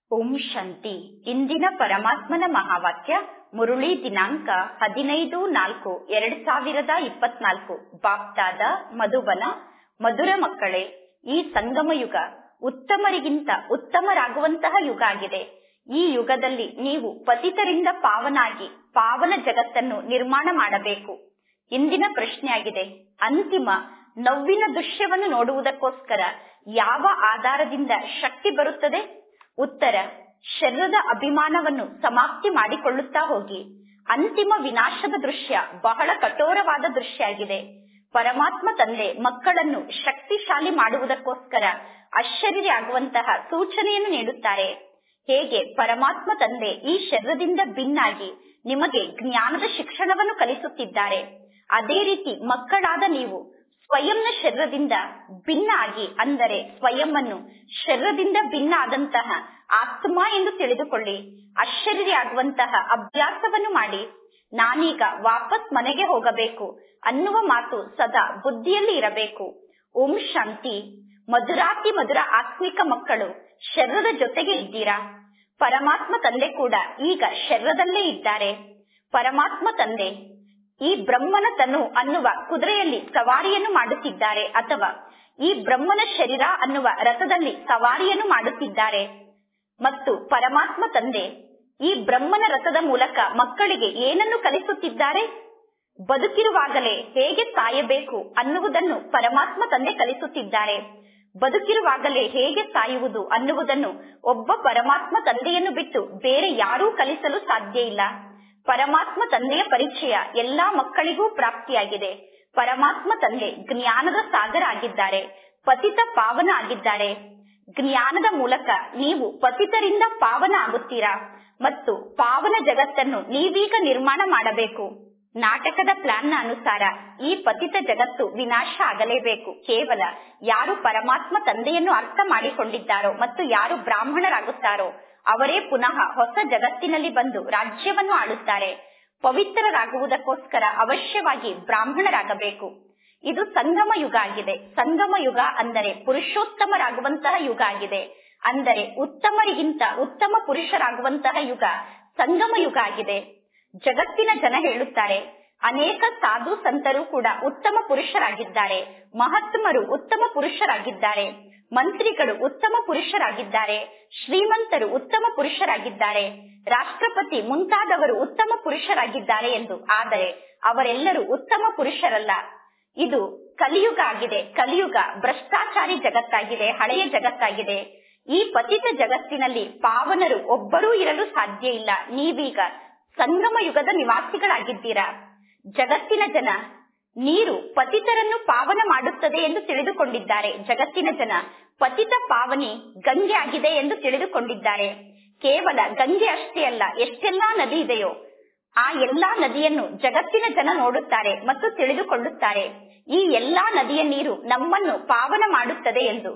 ಓಂ ಶಾಂತಿ ಇಂದಿನ ಪರಮಾತ್ಮನ ಮಹಾವಾಕ್ಯ ಮುರುಳಿ ದಿನಾಂಕ ಹದಿನೈದು ನಾಲ್ಕು ಎರಡ್ ಸಾವಿರದ ಇಪ್ಪತ್ನಾಲ್ಕು ಬಾಪ್ತಾದ ಮಧುಬನ ಮಧುರ ಮಕ್ಕಳೇ ಈ ಸಂಗಮ ಯುಗ ಉತ್ತಮರಿಗಿಂತ ಉತ್ತಮರಾಗುವಂತಹ ಯುಗ ಆಗಿದೆ ಈ ಯುಗದಲ್ಲಿ ನೀವು ಪತಿತರಿಂದ ಪಾವನಾಗಿ ಪಾವನ ಜಗತ್ತನ್ನು ನಿರ್ಮಾಣ ಮಾಡಬೇಕು ಇಂದಿನ ಪ್ರಶ್ನೆಯಾಗಿದೆ ಅಂತಿಮ ನವ್ವಿನ ದೃಶ್ಯವನ್ನು ನೋಡುವುದಕ್ಕೋಸ್ಕರ ಯಾವ ಆಧಾರದಿಂದ ಶಕ್ತಿ ಬರುತ್ತದೆ ಉತ್ತರ ಶರೀರದ ಅಭಿಮಾನವನ್ನು ಸಮಾಪ್ತಿ ಮಾಡಿಕೊಳ್ಳುತ್ತಾ ಹೋಗಿ ಅಂತಿಮ ವಿನಾಶದ ದೃಶ್ಯ ಬಹಳ ಕಠೋರವಾದ ದೃಶ್ಯ ಆಗಿದೆ ಪರಮಾತ್ಮ ತಂದೆ ಮಕ್ಕಳನ್ನು ಶಕ್ತಿಶಾಲಿ ಮಾಡುವುದಕ್ಕೋಸ್ಕರ ಆಶ್ಚರ್ಯ ಆಗುವಂತಹ ಸೂಚನೆಯನ್ನು ನೀಡುತ್ತಾರೆ ಹೇಗೆ ಪರಮಾತ್ಮ ತಂದೆ ಈ ಶರೀರದಿಂದ ಭಿನ್ನಾಗಿ ನಿಮಗೆ ಜ್ಞಾನದ ಶಿಕ್ಷಣವನ್ನು ಕಲಿಸುತ್ತಿದ್ದಾರೆ ಅದೇ ರೀತಿ ಮಕ್ಕಳಾದ ನೀವು ಸ್ವಯಂನ ಶರೀರದಿಂದ ಭಿನ್ನ ಆಗಿ ಅಂದರೆ ಸ್ವಯಂವನ್ನು ಶರೀರದಿಂದ ಭಿನ್ನ ಆದಂತಹ ಆತ್ಮ ಎಂದು ತಿಳಿದುಕೊಳ್ಳಿ ಆಶ್ಚರ್ಯ ಆಗುವಂತಹ ಅಭ್ಯಾಸವನ್ನು ಮಾಡಿ ನಾನೀಗ ವಾಪಸ್ ಮನೆಗೆ ಹೋಗಬೇಕು ಅನ್ನುವ ಮಾತು ಸದಾ ಬುದ್ಧಿಯಲ್ಲಿ ಇರಬೇಕು ಓಂ ಶಾಂತಿ ಮಧುರಾತಿ ಮಧುರ ಆತ್ಮಿಕ ಮಕ್ಕಳು ಶರೀರದ ಜೊತೆಗೆ ಇದ್ದೀರಾ ಪರಮಾತ್ಮ ತಂದೆ ಕೂಡ ಈಗ ಶರೀರದಲ್ಲೇ ಇದ್ದಾರೆ ಪರಮಾತ್ಮ ತಂದೆ ಈ ಬ್ರಹ್ಮನ ತನು ಅನ್ನುವ ಕುದುರೆಯಲ್ಲಿ ಸವಾರಿಯನ್ನು ಮಾಡುತ್ತಿದ್ದಾರೆ ಅಥವಾ ಈ ಬ್ರಹ್ಮನ ಶರೀರ ಅನ್ನುವ ರಥದಲ್ಲಿ ಸವಾರಿಯನ್ನು ಮಾಡುತ್ತಿದ್ದಾರೆ ಮತ್ತು ಪರಮಾತ್ಮ ತಂದೆ ಈ ಬ್ರಹ್ಮನ ರಥದ ಮೂಲಕ ಮಕ್ಕಳಿಗೆ ಏನನ್ನು ಕಲಿಸುತ್ತಿದ್ದಾರೆ ಬದುಕಿರುವಾಗಲೇ ಹೇಗೆ ಸಾಯಬೇಕು ಅನ್ನುವುದನ್ನು ಪರಮಾತ್ಮ ತಂದೆ ಕಲಿಸುತ್ತಿದ್ದಾರೆ ಬದುಕಿರುವಾಗಲೇ ಹೇಗೆ ಸಾಯುವುದು ಅನ್ನುವುದನ್ನು ಒಬ್ಬ ಪರಮಾತ್ಮ ತಂದೆಯನ್ನು ಬಿಟ್ಟು ಬೇರೆ ಯಾರೂ ಕಲಿಸಲು ಸಾಧ್ಯ ಇಲ್ಲ ಪರಮಾತ್ಮ ತಂದೆಯ ಪರಿಚಯ ಎಲ್ಲಾ ಮಕ್ಕಳಿಗೂ ಪ್ರಾಪ್ತಿಯಾಗಿದೆ ಪರಮಾತ್ಮ ತಂದೆ ಜ್ಞಾನದ ಸಾಗರ ಆಗಿದ್ದಾರೆ ಪತಿತ ಪಾವನ ಆಗಿದ್ದಾರೆ ಜ್ಞಾನದ ಮೂಲಕ ನೀವು ಪತಿತರಿಂದ ಪಾವನ ಆಗುತ್ತೀರಾ ಮತ್ತು ಪಾವನ ಜಗತ್ತನ್ನು ನೀವೀಗ ನಿರ್ಮಾಣ ಮಾಡಬೇಕು ನಾಟಕದ ಪ್ಲಾನ್ನ ಅನುಸಾರ ಈ ಪತಿತ ಜಗತ್ತು ವಿನಾಶ ಆಗಲೇಬೇಕು ಕೇವಲ ಯಾರು ಪರಮಾತ್ಮ ತಂದೆಯನ್ನು ಅರ್ಥ ಮಾಡಿಕೊಂಡಿದ್ದಾರೋ ಮತ್ತು ಯಾರು ಬ್ರಾಹ್ಮಣರಾಗುತ್ತಾರೋ ಅವರೇ ಪುನಃ ಹೊಸ ಜಗತ್ತಿನಲ್ಲಿ ಬಂದು ರಾಜ್ಯವನ್ನು ಆಳುತ್ತಾರೆ ಪವಿತ್ರರಾಗುವುದಕ್ಕೋಸ್ಕರ ಅವಶ್ಯವಾಗಿ ಬ್ರಾಹ್ಮಣರಾಗಬೇಕು ಇದು ಸಂಗಮ ಯುಗ ಆಗಿದೆ ಸಂಗಮ ಯುಗ ಅಂದರೆ ಪುರುಷೋತ್ತಮರಾಗುವಂತಹ ಯುಗ ಆಗಿದೆ ಅಂದರೆ ಉತ್ತಮರಿಗಿಂತ ಉತ್ತಮ ಪುರುಷರಾಗುವಂತಹ ಯುಗ ಸಂಗಮ ಯುಗ ಆಗಿದೆ ಜಗತ್ತಿನ ಜನ ಹೇಳುತ್ತಾರೆ ಅನೇಕ ಸಾಧು ಸಂತರು ಕೂಡ ಉತ್ತಮ ಪುರುಷರಾಗಿದ್ದಾರೆ ಮಹಾತ್ಮರು ಉತ್ತಮ ಪುರುಷರಾಗಿದ್ದಾರೆ ಮಂತ್ರಿಗಳು ಉತ್ತಮ ಪುರುಷರಾಗಿದ್ದಾರೆ ಶ್ರೀಮಂತರು ಉತ್ತಮ ಪುರುಷರಾಗಿದ್ದಾರೆ ರಾಷ್ಟ್ರಪತಿ ಮುಂತಾದವರು ಉತ್ತಮ ಪುರುಷರಾಗಿದ್ದಾರೆ ಎಂದು ಆದರೆ ಅವರೆಲ್ಲರೂ ಉತ್ತಮ ಪುರುಷರಲ್ಲ ಇದು ಕಲಿಯುಗ ಆಗಿದೆ ಕಲಿಯುಗ ಭ್ರಷ್ಟಾಚಾರಿ ಜಗತ್ತಾಗಿದೆ ಹಳೆಯ ಜಗತ್ತಾಗಿದೆ ಈ ಪತಿತ ಜಗತ್ತಿನಲ್ಲಿ ಪಾವನರು ಒಬ್ಬರೂ ಇರಲು ಸಾಧ್ಯ ಇಲ್ಲ ನೀವೀಗ ಸಂಗಮ ಯುಗದ ನಿವಾಸಿಗಳಾಗಿದ್ದೀರಾ ಜಗತ್ತಿನ ಜನ ನೀರು ಪತಿತರನ್ನು ಪಾವನ ಮಾಡುತ್ತದೆ ಎಂದು ತಿಳಿದುಕೊಂಡಿದ್ದಾರೆ ಜಗತ್ತಿನ ಜನ ಪತಿತ ಪಾವನಿ ಗಂಗೆ ಆಗಿದೆ ಎಂದು ತಿಳಿದುಕೊಂಡಿದ್ದಾರೆ ಕೇವಲ ಗಂಗೆ ಅಷ್ಟೇ ಅಲ್ಲ ಎಷ್ಟೆಲ್ಲಾ ನದಿ ಇದೆಯೋ ಆ ಎಲ್ಲಾ ನದಿಯನ್ನು ಜಗತ್ತಿನ ಜನ ನೋಡುತ್ತಾರೆ ಮತ್ತು ತಿಳಿದುಕೊಳ್ಳುತ್ತಾರೆ ಈ ಎಲ್ಲಾ ನದಿಯ ನೀರು ನಮ್ಮನ್ನು ಪಾವನ ಮಾಡುತ್ತದೆ ಎಂದು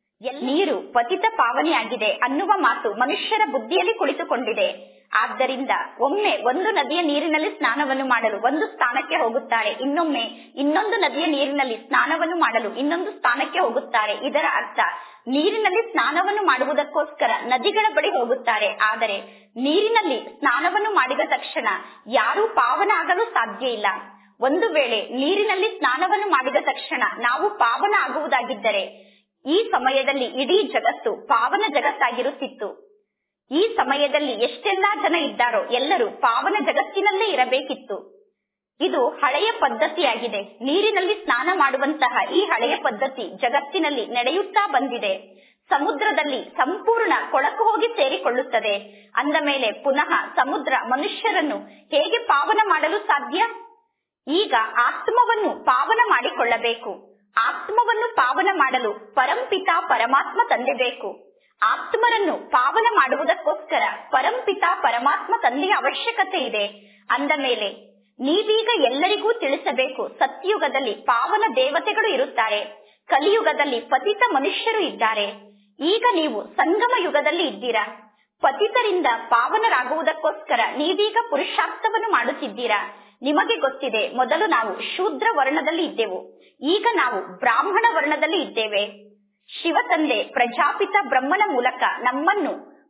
ನೀರು ಪತಿತ ಪಾವನೆಯಾಗಿದೆ ಅನ್ನುವ ಮಾತು ಮನುಷ್ಯರ ಬುದ್ಧಿಯಲ್ಲಿ ಕುಳಿತುಕೊಂಡಿದೆ ಆದ್ದರಿಂದ ಒಮ್ಮೆ ಒಂದು ನದಿಯ ನೀರಿನಲ್ಲಿ ಸ್ನಾನವನ್ನು ಮಾಡಲು ಒಂದು ಸ್ಥಾನಕ್ಕೆ ಹೋಗುತ್ತಾರೆ ಇನ್ನೊಮ್ಮೆ ಇನ್ನೊಂದು ನದಿಯ ನೀರಿನಲ್ಲಿ ಸ್ನಾನವನ್ನು ಮಾಡಲು ಇನ್ನೊಂದು ಸ್ಥಾನಕ್ಕೆ ಹೋಗುತ್ತಾರೆ ಇದರ ಅರ್ಥ ನೀರಿನಲ್ಲಿ ಸ್ನಾನವನ್ನು ಮಾಡುವುದಕ್ಕೋಸ್ಕರ ನದಿಗಳ ಬಳಿ ಹೋಗುತ್ತಾರೆ ಆದರೆ ನೀರಿನಲ್ಲಿ ಸ್ನಾನವನ್ನು ಮಾಡಿದ ತಕ್ಷಣ ಯಾರೂ ಪಾವನ ಆಗಲು ಸಾಧ್ಯ ಇಲ್ಲ ಒಂದು ವೇಳೆ ನೀರಿನಲ್ಲಿ ಸ್ನಾನವನ್ನು ಮಾಡಿದ ತಕ್ಷಣ ನಾವು ಪಾವನ ಆಗುವುದಾಗಿದ್ದರೆ ಈ ಸಮಯದಲ್ಲಿ ಇಡೀ ಜಗತ್ತು ಪಾವನ ಜಗತ್ತಾಗಿರುತ್ತಿತ್ತು ಈ ಸಮಯದಲ್ಲಿ ಎಷ್ಟೆಲ್ಲಾ ಜನ ಇದ್ದಾರೋ ಎಲ್ಲರೂ ಪಾವನ ಜಗತ್ತಿನಲ್ಲೇ ಇರಬೇಕಿತ್ತು ಇದು ಹಳೆಯ ಪದ್ಧತಿಯಾಗಿದೆ ನೀರಿನಲ್ಲಿ ಸ್ನಾನ ಮಾಡುವಂತಹ ಈ ಹಳೆಯ ಪದ್ಧತಿ ಜಗತ್ತಿನಲ್ಲಿ ನಡೆಯುತ್ತಾ ಬಂದಿದೆ ಸಮುದ್ರದಲ್ಲಿ ಸಂಪೂರ್ಣ ಕೊಳಕು ಹೋಗಿ ಸೇರಿಕೊಳ್ಳುತ್ತದೆ ಅಂದ ಮೇಲೆ ಪುನಃ ಸಮುದ್ರ ಮನುಷ್ಯರನ್ನು ಹೇಗೆ ಪಾವನ ಮಾಡಲು ಸಾಧ್ಯ ಈಗ ಆತ್ಮವನ್ನು ಪಾವನ ಮಾಡಿಕೊಳ್ಳಬೇಕು ಆತ್ಮವನ್ನು ಪಾವನ ಮಾಡಲು ಪರಂಪಿತ ಪರಮಾತ್ಮ ತಂದೆ ಬೇಕು ಆತ್ಮರನ್ನು ಪಾವನ ಮಾಡುವುದಕ್ಕೋಸ್ಕರ ಪರಂಪಿತ ಪರಮಾತ್ಮ ತಂದೆಯ ಅವಶ್ಯಕತೆ ಇದೆ ಅಂದ ಮೇಲೆ ನೀವೀಗ ಎಲ್ಲರಿಗೂ ತಿಳಿಸಬೇಕು ಸತ್ಯುಗದಲ್ಲಿ ಪಾವನ ದೇವತೆಗಳು ಇರುತ್ತಾರೆ ಕಲಿಯುಗದಲ್ಲಿ ಪತಿತ ಮನುಷ್ಯರು ಇದ್ದಾರೆ ಈಗ ನೀವು ಸಂಗಮ ಯುಗದಲ್ಲಿ ಇದ್ದೀರಾ ಪತಿತರಿಂದ ಪಾವನರಾಗುವುದಕ್ಕೋಸ್ಕರ ನೀವೀಗ ಪುರುಷಾರ್ಥವನ್ನು ಮಾಡುತ್ತಿದ್ದೀರಾ ನಿಮಗೆ ಗೊತ್ತಿದೆ ಮೊದಲು ನಾವು ಶೂದ್ರ ವರ್ಣದಲ್ಲಿ ಇದ್ದೆವು ಈಗ ನಾವು ಬ್ರಾಹ್ಮಣ ವರ್ಣದಲ್ಲಿ ಇದ್ದೇವೆ ಶಿವ ತಂದೆ ಪ್ರಜಾಪಿತ ಬ್ರಹ್ಮನ ಮೂಲಕ ನಮ್ಮನ್ನು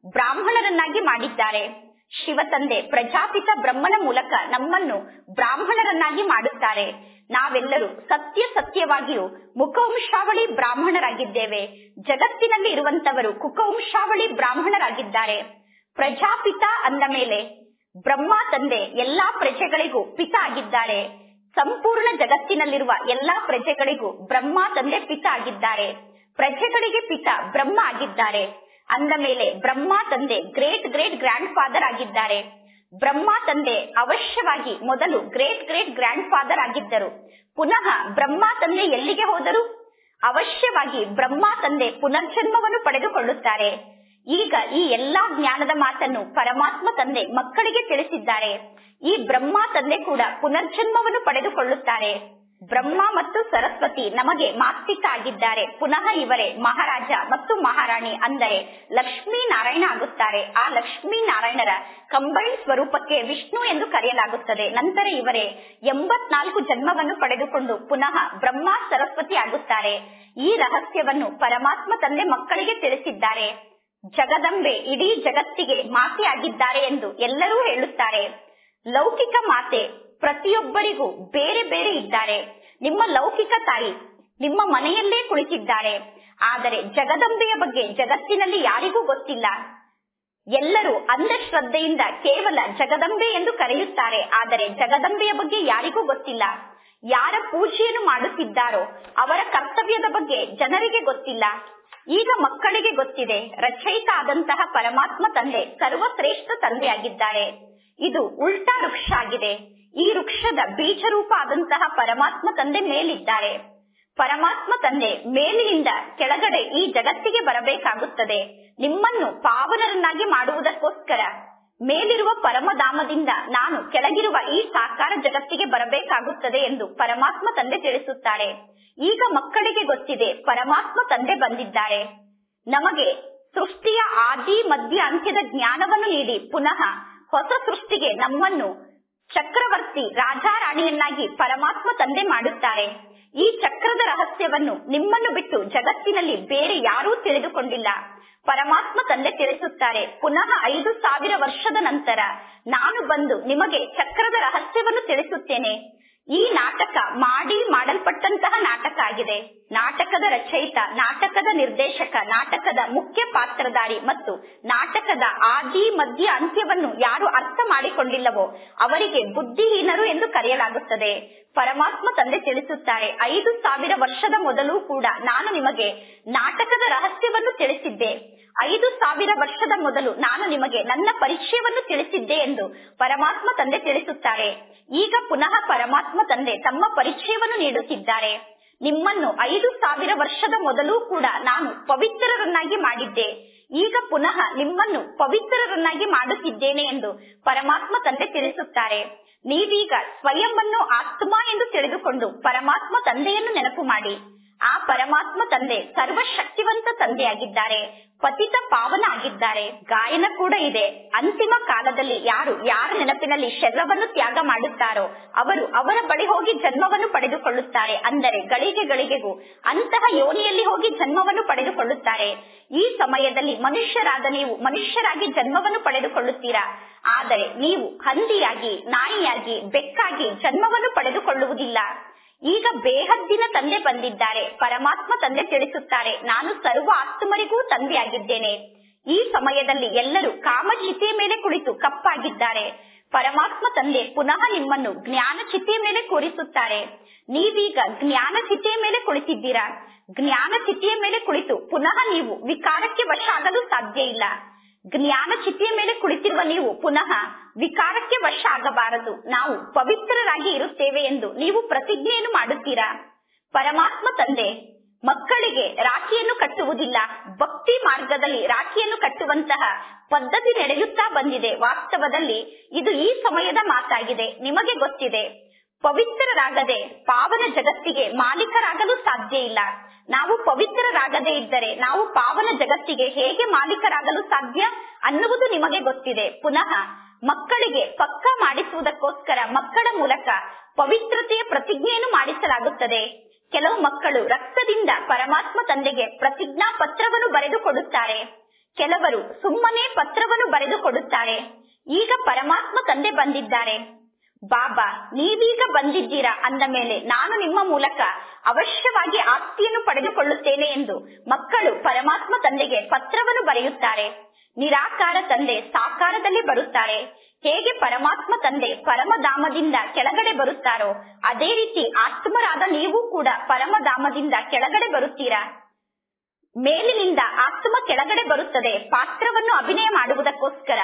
ಬ್ರಾಹ್ಮಣರನ್ನಾಗಿ ಮಾಡಿದ್ದಾರೆ ಶಿವ ತಂದೆ ಪ್ರಜಾಪಿತ ಬ್ರಹ್ಮನ ಮೂಲಕ ನಮ್ಮನ್ನು ಬ್ರಾಹ್ಮಣರನ್ನಾಗಿ ಮಾಡುತ್ತಾರೆ ನಾವೆಲ್ಲರೂ ಸತ್ಯ ಸತ್ಯವಾಗಿಯೂ ಮುಖವಂಶಾವಳಿ ಬ್ರಾಹ್ಮಣರಾಗಿದ್ದೇವೆ ಜಗತ್ತಿನಲ್ಲಿ ಇರುವಂತವರು ಕುಕವಂಶಾವಳಿ ಬ್ರಾಹ್ಮಣರಾಗಿದ್ದಾರೆ ಪ್ರಜಾಪಿತ ಅಂದ ಮೇಲೆ ಬ್ರಹ್ಮ ತಂದೆ ಎಲ್ಲಾ ಪ್ರಜೆಗಳಿಗೂ ಪಿತ ಆಗಿದ್ದಾರೆ ಸಂಪೂರ್ಣ ಜಗತ್ತಿನಲ್ಲಿರುವ ಎಲ್ಲಾ ಪ್ರಜೆಗಳಿಗೂ ಬ್ರಹ್ಮ ತಂದೆ ಪಿತ ಆಗಿದ್ದಾರೆ ಪ್ರಜೆಗಳಿಗೆ ಪಿತ ಬ್ರಹ್ಮ ಆಗಿದ್ದಾರೆ ಅಂದ ಮೇಲೆ ಬ್ರಹ್ಮ ತಂದೆ ಗ್ರೇಟ್ ಗ್ರೇಟ್ ಗ್ರ್ಯಾಂಡ್ ಫಾದರ್ ಆಗಿದ್ದಾರೆ ಬ್ರಹ್ಮ ತಂದೆ ಅವಶ್ಯವಾಗಿ ಮೊದಲು ಗ್ರೇಟ್ ಗ್ರೇಟ್ ಗ್ರ್ಯಾಂಡ್ ಫಾದರ್ ಆಗಿದ್ದರು ಪುನಃ ಬ್ರಹ್ಮ ತಂದೆ ಎಲ್ಲಿಗೆ ಹೋದರು ಅವಶ್ಯವಾಗಿ ಬ್ರಹ್ಮ ತಂದೆ ಪುನರ್ಜನ್ಮವನ್ನು ಪಡೆದುಕೊಳ್ಳುತ್ತಾರೆ ಈಗ ಈ ಎಲ್ಲಾ ಜ್ಞಾನದ ಮಾತನ್ನು ಪರಮಾತ್ಮ ತಂದೆ ಮಕ್ಕಳಿಗೆ ತಿಳಿಸಿದ್ದಾರೆ ಈ ಬ್ರಹ್ಮ ತಂದೆ ಕೂಡ ಪುನರ್ಜನ್ಮವನ್ನು ಪಡೆದುಕೊಳ್ಳುತ್ತಾರೆ ಬ್ರಹ್ಮ ಮತ್ತು ಸರಸ್ವತಿ ನಮಗೆ ಮಾಸ್ತಿಕ ಆಗಿದ್ದಾರೆ ಪುನಃ ಇವರೇ ಮಹಾರಾಜ ಮತ್ತು ಮಹಾರಾಣಿ ಅಂದರೆ ಲಕ್ಷ್ಮೀ ನಾರಾಯಣ ಆಗುತ್ತಾರೆ ಆ ಲಕ್ಷ್ಮೀ ನಾರಾಯಣರ ಕಂಬೈನ್ ಸ್ವರೂಪಕ್ಕೆ ವಿಷ್ಣು ಎಂದು ಕರೆಯಲಾಗುತ್ತದೆ ನಂತರ ಇವರೇ ಎಂಬತ್ನಾಲ್ಕು ಜನ್ಮವನ್ನು ಪಡೆದುಕೊಂಡು ಪುನಃ ಬ್ರಹ್ಮ ಸರಸ್ವತಿ ಆಗುತ್ತಾರೆ ಈ ರಹಸ್ಯವನ್ನು ಪರಮಾತ್ಮ ತಂದೆ ಮಕ್ಕಳಿಗೆ ತಿಳಿಸಿದ್ದಾರೆ ಜಗದಂಬೆ ಇಡೀ ಜಗತ್ತಿಗೆ ಮಾತೆಯಾಗಿದ್ದಾರೆ ಎಂದು ಎಲ್ಲರೂ ಹೇಳುತ್ತಾರೆ ಲೌಕಿಕ ಮಾತೆ ಪ್ರತಿಯೊಬ್ಬರಿಗೂ ಬೇರೆ ಬೇರೆ ಇದ್ದಾರೆ ನಿಮ್ಮ ಲೌಕಿಕ ತಾಯಿ ನಿಮ್ಮ ಮನೆಯಲ್ಲೇ ಕುಳಿತಿದ್ದಾರೆ ಆದರೆ ಜಗದಂಬೆಯ ಬಗ್ಗೆ ಜಗತ್ತಿನಲ್ಲಿ ಯಾರಿಗೂ ಗೊತ್ತಿಲ್ಲ ಎಲ್ಲರೂ ಅಂಧಶ್ರದ್ಧೆಯಿಂದ ಕೇವಲ ಜಗದಂಬೆ ಎಂದು ಕರೆಯುತ್ತಾರೆ ಆದರೆ ಜಗದಂಬೆಯ ಬಗ್ಗೆ ಯಾರಿಗೂ ಗೊತ್ತಿಲ್ಲ ಯಾರ ಪೂಜೆಯನ್ನು ಮಾಡುತ್ತಿದ್ದಾರೋ ಅವರ ಕರ್ತವ್ಯದ ಬಗ್ಗೆ ಜನರಿಗೆ ಗೊತ್ತಿಲ್ಲ ಈಗ ಮಕ್ಕಳಿಗೆ ಗೊತ್ತಿದೆ ರಚಯಿತ ಆದಂತಹ ಪರಮಾತ್ಮ ತಂದೆ ಸರ್ವಶ್ರೇಷ್ಠ ತಂದೆಯಾಗಿದ್ದಾರೆ ಇದು ಉಲ್ಟಾ ವೃಕ್ಷ ಆಗಿದೆ ಈ ವೃಕ್ಷದ ಬೀಜರೂಪ ಆದಂತಹ ಪರಮಾತ್ಮ ತಂದೆ ಮೇಲಿದ್ದಾರೆ ಪರಮಾತ್ಮ ತಂದೆ ಮೇಲಿನಿಂದ ಕೆಳಗಡೆ ಈ ಜಗತ್ತಿಗೆ ಬರಬೇಕಾಗುತ್ತದೆ ನಿಮ್ಮನ್ನು ಪಾವನರನ್ನಾಗಿ ಮಾಡುವುದಕ್ಕೋಸ್ಕರ ಮೇಲಿರುವ ಪರಮಧಾಮದಿಂದ ನಾನು ಕೆಳಗಿರುವ ಈ ಸಾಕಾರ ಜಗತ್ತಿಗೆ ಬರಬೇಕಾಗುತ್ತದೆ ಎಂದು ಪರಮಾತ್ಮ ತಂದೆ ತಿಳಿಸುತ್ತಾರೆ ಈಗ ಮಕ್ಕಳಿಗೆ ಗೊತ್ತಿದೆ ಪರಮಾತ್ಮ ತಂದೆ ಬಂದಿದ್ದಾರೆ ನಮಗೆ ಸೃಷ್ಟಿಯ ಆದಿ ಮಧ್ಯ ಅಂತ್ಯದ ಜ್ಞಾನವನ್ನು ನೀಡಿ ಪುನಃ ಹೊಸ ಸೃಷ್ಟಿಗೆ ನಮ್ಮನ್ನು ಚಕ್ರವರ್ತಿ ರಾಜಾರಾಣಿಯನ್ನಾಗಿ ಪರಮಾತ್ಮ ತಂದೆ ಮಾಡುತ್ತಾರೆ ಈ ಚಕ್ರದ ರಹಸ್ಯವನ್ನು ನಿಮ್ಮನ್ನು ಬಿಟ್ಟು ಜಗತ್ತಿನಲ್ಲಿ ಬೇರೆ ಯಾರೂ ತಿಳಿದುಕೊಂಡಿಲ್ಲ ಪರಮಾತ್ಮ ತಂದೆ ತಿಳಿಸುತ್ತಾರೆ ಪುನಃ ಐದು ಸಾವಿರ ವರ್ಷದ ನಂತರ ನಾನು ಬಂದು ನಿಮಗೆ ಚಕ್ರದ ರಹಸ್ಯವನ್ನು ತಿಳಿಸುತ್ತೇನೆ ಈ ನಾಟಕ ಮಾಡಿ ಮಾಡಲ್ಪಟ್ಟಂತಹ ನಾಟಕ ಆಗಿದೆ ನಾಟಕದ ರಚಯಿತ ನಾಟಕದ ನಿರ್ದೇಶಕ ನಾಟಕದ ಮುಖ್ಯ ಪಾತ್ರಧಾರಿ ಮತ್ತು ನಾಟಕದ ಆದಿ ಮಧ್ಯ ಅಂತ್ಯವನ್ನು ಯಾರು ಅರ್ಥ ಮಾಡಿಕೊಂಡಿಲ್ಲವೋ ಅವರಿಗೆ ಬುದ್ಧಿಹೀನರು ಎಂದು ಕರೆಯಲಾಗುತ್ತದೆ ಪರಮಾತ್ಮ ತಂದೆ ತಿಳಿಸುತ್ತಾರೆ ಐದು ಸಾವಿರ ವರ್ಷದ ಮೊದಲು ಕೂಡ ನಾನು ನಿಮಗೆ ನಾಟಕದ ರಹಸ್ಯವನ್ನು ತಿಳಿಸಿದ್ದೆ ಐದು ಸಾವಿರ ವರ್ಷದ ಮೊದಲು ನಾನು ನಿಮಗೆ ನನ್ನ ಪರಿಚಯವನ್ನು ತಿಳಿಸಿದ್ದೆ ಎಂದು ಪರಮಾತ್ಮ ತಂದೆ ತಿಳಿಸುತ್ತಾರೆ ಈಗ ಪುನಃ ಪರಮಾತ್ಮ ತಂದೆ ತಮ್ಮ ಪರಿಚಯವನ್ನು ನೀಡುತ್ತಿದ್ದಾರೆ ನಿಮ್ಮನ್ನು ಐದು ಸಾವಿರ ವರ್ಷದ ಮೊದಲು ಕೂಡ ನಾನು ಪವಿತ್ರರನ್ನಾಗಿ ಮಾಡಿದ್ದೆ ಈಗ ಪುನಃ ನಿಮ್ಮನ್ನು ಪವಿತ್ರರನ್ನಾಗಿ ಮಾಡುತ್ತಿದ್ದೇನೆ ಎಂದು ಪರಮಾತ್ಮ ತಂದೆ ತಿಳಿಸುತ್ತಾರೆ ನೀವೀಗ ಸ್ವಯಂವನ್ನು ಆತ್ಮ ಎಂದು ತಿಳಿದುಕೊಂಡು ಪರಮಾತ್ಮ ತಂದೆಯನ್ನು ನೆನಪು ಮಾಡಿ ಆ ಪರಮಾತ್ಮ ತಂದೆ ಸರ್ವಶಕ್ತಿವಂತ ತಂದೆಯಾಗಿದ್ದಾರೆ ಪತಿತ ಪಾವನ ಆಗಿದ್ದಾರೆ ಗಾಯನ ಕೂಡ ಇದೆ ಅಂತಿಮ ಕಾಲದಲ್ಲಿ ಯಾರು ಯಾರ ನೆನಪಿನಲ್ಲಿ ಶರೀರವನ್ನು ತ್ಯಾಗ ಮಾಡುತ್ತಾರೋ ಅವರು ಅವರ ಬಳಿ ಹೋಗಿ ಜನ್ಮವನ್ನು ಪಡೆದುಕೊಳ್ಳುತ್ತಾರೆ ಅಂದರೆ ಗಳಿಗೆ ಗಳಿಗೆಗೂ ಅಂತಹ ಯೋನಿಯಲ್ಲಿ ಹೋಗಿ ಜನ್ಮವನ್ನು ಪಡೆದುಕೊಳ್ಳುತ್ತಾರೆ ಈ ಸಮಯದಲ್ಲಿ ಮನುಷ್ಯರಾದ ನೀವು ಮನುಷ್ಯರಾಗಿ ಜನ್ಮವನ್ನು ಪಡೆದುಕೊಳ್ಳುತ್ತೀರಾ ಆದರೆ ನೀವು ಹಂದಿಯಾಗಿ ನಾಯಿಯಾಗಿ ಬೆಕ್ಕಾಗಿ ಜನ್ಮವನ್ನು ಪಡೆದುಕೊಳ್ಳುವುದಿಲ್ಲ ಈಗ ಬೇಹದ್ದಿನ ತಂದೆ ಬಂದಿದ್ದಾರೆ ಪರಮಾತ್ಮ ತಂದೆ ತಿಳಿಸುತ್ತಾರೆ ನಾನು ಸರ್ವ ಆತ್ಮರಿಗೂ ತಂದೆಯಾಗಿದ್ದೇನೆ ಈ ಸಮಯದಲ್ಲಿ ಎಲ್ಲರೂ ಕಾಮಚಿತೆಯ ಮೇಲೆ ಕುಳಿತು ಕಪ್ಪಾಗಿದ್ದಾರೆ ಪರಮಾತ್ಮ ತಂದೆ ಪುನಃ ನಿಮ್ಮನ್ನು ಜ್ಞಾನ ಚಿತೆಯ ಮೇಲೆ ಕೂರಿಸುತ್ತಾರೆ ನೀವೀಗ ಜ್ಞಾನ ಚಿತೆಯ ಮೇಲೆ ಕುಳಿತಿದ್ದೀರಾ ಜ್ಞಾನ ಚಿತೆಯ ಮೇಲೆ ಕುಳಿತು ಪುನಃ ನೀವು ವಿಕಾರಕ್ಕೆ ವಶ ಆಗಲು ಸಾಧ್ಯ ಇಲ್ಲ ಜ್ಞಾನ ಚಿತೆಯ ಮೇಲೆ ಕುಳಿತಿರುವ ನೀವು ಪುನಃ ವಿಕಾರಕ್ಕೆ ವಶ ಆಗಬಾರದು ನಾವು ಪವಿತ್ರರಾಗಿ ಇರುತ್ತೇವೆ ಎಂದು ನೀವು ಪ್ರತಿಜ್ಞೆಯನ್ನು ಮಾಡುತ್ತೀರಾ ಪರಮಾತ್ಮ ತಂದೆ ಮಕ್ಕಳಿಗೆ ರಾಖಿಯನ್ನು ಕಟ್ಟುವುದಿಲ್ಲ ಭಕ್ತಿ ಮಾರ್ಗದಲ್ಲಿ ರಾಖಿಯನ್ನು ಕಟ್ಟುವಂತಹ ಪದ್ಧತಿ ನಡೆಯುತ್ತಾ ಬಂದಿದೆ ವಾಸ್ತವದಲ್ಲಿ ಇದು ಈ ಸಮಯದ ಮಾತಾಗಿದೆ ನಿಮಗೆ ಗೊತ್ತಿದೆ ಪವಿತ್ರರಾಗದೆ ಪಾವನ ಜಗತ್ತಿಗೆ ಮಾಲೀಕರಾಗಲು ಸಾಧ್ಯ ಇಲ್ಲ ನಾವು ಪವಿತ್ರರಾಗದೇ ಇದ್ದರೆ ನಾವು ಪಾವನ ಜಗತ್ತಿಗೆ ಹೇಗೆ ಮಾಲೀಕರಾಗಲು ಸಾಧ್ಯ ಅನ್ನುವುದು ನಿಮಗೆ ಗೊತ್ತಿದೆ ಪುನಃ ಮಕ್ಕಳಿಗೆ ಪಕ್ಕ ಮಾಡಿಸುವುದಕ್ಕೋಸ್ಕರ ಮಕ್ಕಳ ಮೂಲಕ ಪವಿತ್ರತೆಯ ಪ್ರತಿಜ್ಞೆಯನ್ನು ಮಾಡಿಸಲಾಗುತ್ತದೆ ಕೆಲವು ಮಕ್ಕಳು ರಕ್ತದಿಂದ ಪರಮಾತ್ಮ ತಂದೆಗೆ ಪ್ರತಿಜ್ಞಾ ಪತ್ರವನ್ನು ಬರೆದು ಕೊಡುತ್ತಾರೆ ಕೆಲವರು ಸುಮ್ಮನೆ ಪತ್ರವನ್ನು ಬರೆದು ಕೊಡುತ್ತಾರೆ ಈಗ ಪರಮಾತ್ಮ ತಂದೆ ಬಂದಿದ್ದಾರೆ ಬಾಬಾ ನೀವೀಗ ಬಂದಿದ್ದೀರಾ ಅಂದ ಮೇಲೆ ನಾನು ನಿಮ್ಮ ಮೂಲಕ ಅವಶ್ಯವಾಗಿ ಆಸ್ತಿಯನ್ನು ಪಡೆದುಕೊಳ್ಳುತ್ತೇನೆ ಎಂದು ಮಕ್ಕಳು ಪರಮಾತ್ಮ ತಂದೆಗೆ ಪತ್ರವನ್ನು ಬರೆಯುತ್ತಾರೆ ನಿರಾಕಾರ ತಂದೆ ಸಾಕಾರದಲ್ಲಿ ಬರುತ್ತಾರೆ ಹೇಗೆ ಪರಮಾತ್ಮ ತಂದೆ ಪರಮಧಾಮದಿಂದ ಕೆಳಗಡೆ ಬರುತ್ತಾರೋ ಅದೇ ರೀತಿ ಆತ್ಮರಾದ ನೀವು ಕೂಡ ಪರಮಧಾಮದಿಂದ ಕೆಳಗಡೆ ಬರುತ್ತೀರಾ ಮೇಲಿನಿಂದ ಆತ್ಮ ಕೆಳಗಡೆ ಬರುತ್ತದೆ ಪಾತ್ರವನ್ನು ಅಭಿನಯ ಮಾಡುವುದಕ್ಕೋಸ್ಕರ